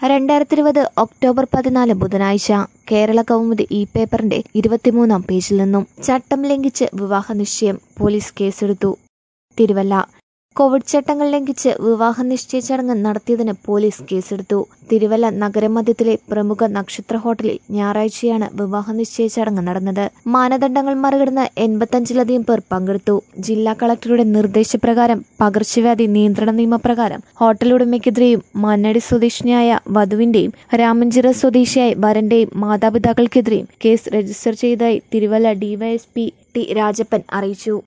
രണ്ടായിരത്തി ഇരുപത് ഒക്ടോബർ പതിനാല് ബുധനാഴ്ച കേരള കൗമുദി ഇ പേപ്പറിന്റെ ഇരുപത്തിമൂന്നാം പേജിൽ നിന്നും ചട്ടം ലംഘിച്ച് വിവാഹ നിശ്ചയം പോലീസ് കേസെടുത്തു തിരുവല്ല കോവിഡ് ചട്ടങ്ങൾ ലംഘിച്ച് വിവാഹ നിശ്ചയ ചടങ്ങ് നടത്തിയതിന് പോലീസ് കേസെടുത്തു തിരുവല്ല നഗരമധ്യത്തിലെ പ്രമുഖ നക്ഷത്ര ഹോട്ടലിൽ ഞായറാഴ്ചയാണ് വിവാഹ നിശ്ചയ ചടങ്ങ് നടന്നത് മാനദണ്ഡങ്ങൾ മറികടന്ന് എൺപത്തഞ്ചിലധികം പേർ പങ്കെടുത്തു ജില്ലാ കളക്ടറുടെ നിർദ്ദേശപ്രകാരം പകർച്ചവ്യാധി നിയന്ത്രണ നിയമപ്രകാരം ഹോട്ടൽ ഉടമയ്ക്കെതിരെയും മണ്ണടി സ്വദേശിനിയായ വധുവിന്റെയും രാമഞ്ചിറ സ്വദേശിയായ വരന്റെയും മാതാപിതാക്കൾക്കെതിരെയും കേസ് രജിസ്റ്റർ ചെയ്തതായി തിരുവല്ല ഡിവൈഎസ്പി ടി രാജപ്പൻ അറിയിച്ചു